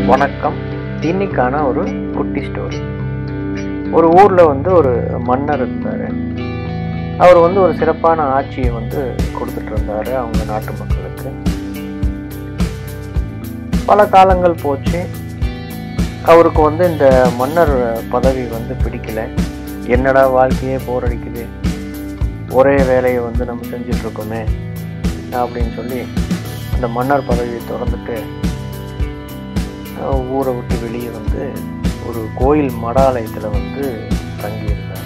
வணக்கம் இன்னைக்கான ஒரு குட்டி ஸ்டோரி ஒரு ஊரில் வந்து ஒரு மன்னர் இருந்தார் அவர் வந்து ஒரு சிறப்பான ஆட்சியை வந்து கொடுத்துட்டு இருந்தார் அவங்க நாட்டு மக்களுக்கு பல காலங்கள் போச்சு அவருக்கு வந்து இந்த மன்னர் பதவி வந்து பிடிக்கல என்னடா வாழ்க்கையே போர் அடிக்குது ஒரே வேலையை வந்து நம்ம செஞ்சுட்டு இருக்கோமே அப்படின்னு சொல்லி அந்த மன்னர் பதவியை திறந்துட்டு அஹ், ஊரை விட்டு வெளியே வந்து ஒரு கோயில் மடாலயத்தில் வந்து தங்கியிருந்தார்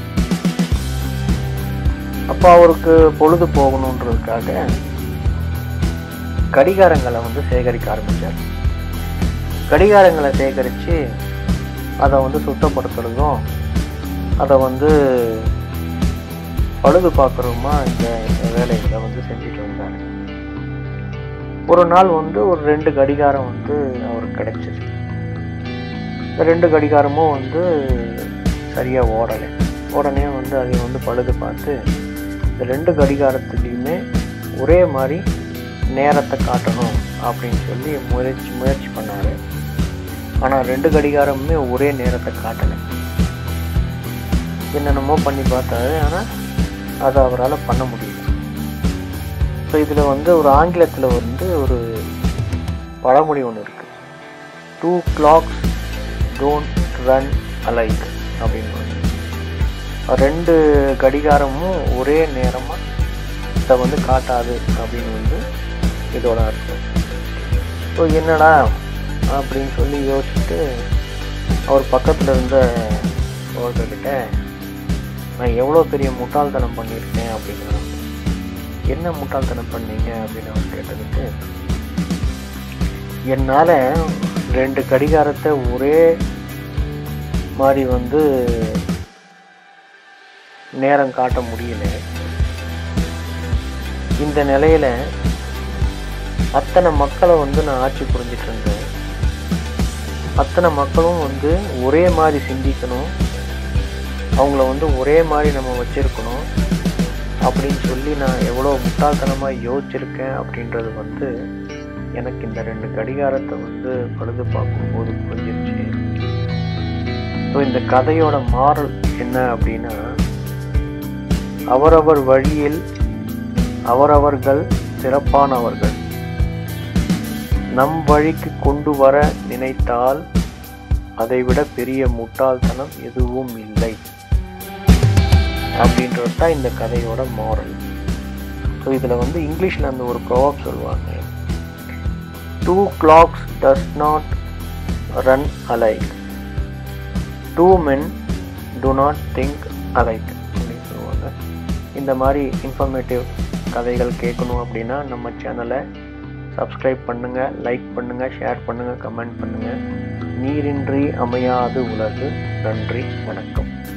அப்போ அவருக்கு பொழுது போகணுன்றதுக்காக கடிகாரங்களை வந்து சேகரிக்க ஆரம்பித்தார் கடிகாரங்களை சேகரித்து அதை வந்து சுத்தப்படுத்துறதும் அதை வந்து பழுது பார்க்குறதுமா இந்த வேலைகளை வந்து செஞ்சுட்டு வந்தார் ஒரு நாள் வந்து ஒரு ரெண்டு கடிகாரம் வந்து அவருக்கு கிடைச்சிச்சு இந்த ரெண்டு கடிகாரமும் வந்து சரியாக ஓடலை உடனே வந்து அதை வந்து பழுது பார்த்து இந்த ரெண்டு கடிகாரத்துலேயுமே ஒரே மாதிரி நேரத்தை காட்டணும் அப்படின்னு சொல்லி முயற்சி முயற்சி பண்ணார் ஆனால் ரெண்டு கடிகாரமுமே ஒரே நேரத்தை காட்டலை என்னென்னமோ பண்ணி பார்த்தாரு ஆனால் அதை அவரால் பண்ண முடியல ஸோ இதில் வந்து ஒரு ஆங்கிலத்தில் வந்து ஒரு பழமொழி ஒன்று இருக்குது two clocks don't run alike அப்படின்னு ஒண்ணு. ரெண்டு கடிகாரமும் ஒரே நேரமாக இதை வந்து காட்டாது அப்படின்னு வந்து இதோட அர்த்தம் ஸோ என்னடா அப்படின்னு சொல்லி யோசிச்சுட்டு அவர் பக்கத்தில் இருந்த ஒருத்தர்கிட்ட நான் எவ்வளோ பெரிய முட்டாள்தனம் பண்ணியிருக்கேன் அப்படிங்கிறான் என்ன முட்டாள்தனம் பண்ணீங்க அப்படின்னு அவர் கேட்டதுக்கு என்னால் ரெண்டு கடிகாரத்தை ஒரே மாதிரி வந்து நேரம் காட்ட முடியல இந்த நிலையில அத்தனை மக்களை வந்து நான் ஆட்சி புரிஞ்சிட்டு இருந்தேன் அத்தனை மக்களும் வந்து ஒரே மாதிரி சிந்திக்கணும் அவங்கள வந்து ஒரே மாதிரி நம்ம வச்சிருக்கணும் அப்படின்னு சொல்லி நான் எவ்வளோ முட்டாள்தனமாக யோசிச்சிருக்கேன் அப்படின்றது வந்து எனக்கு இந்த ரெண்டு கடிகாரத்தை வந்து பழுது பார்க்கும்போது புரிஞ்சிருச்சு ஸோ இந்த கதையோட மாறல் என்ன அப்படின்னா அவரவர் வழியில் அவரவர்கள் சிறப்பானவர்கள் நம் வழிக்கு கொண்டு வர நினைத்தால் அதைவிட பெரிய முட்டாள்தனம் எதுவும் இல்லை அப்படின்றது தான் இந்த கதையோட மாரல் ஸோ இதில் வந்து இங்கிலீஷில் அந்த ஒரு ப்ரோவாப் சொல்லுவாங்க two clocks does not run alike two men do not think alike அப்படின்னு சொல்லுவாங்க இந்த மாதிரி இன்ஃபர்மேட்டிவ் கதைகள் கேட்கணும் அப்படின்னா நம்ம சேனலை சப்ஸ்கிரைப் பண்ணுங்கள் லைக் பண்ணுங்கள் ஷேர் பண்ணுங்கள் கமெண்ட் பண்ணுங்கள் நீரின்றி அமையாது உலகு நன்றி வணக்கம்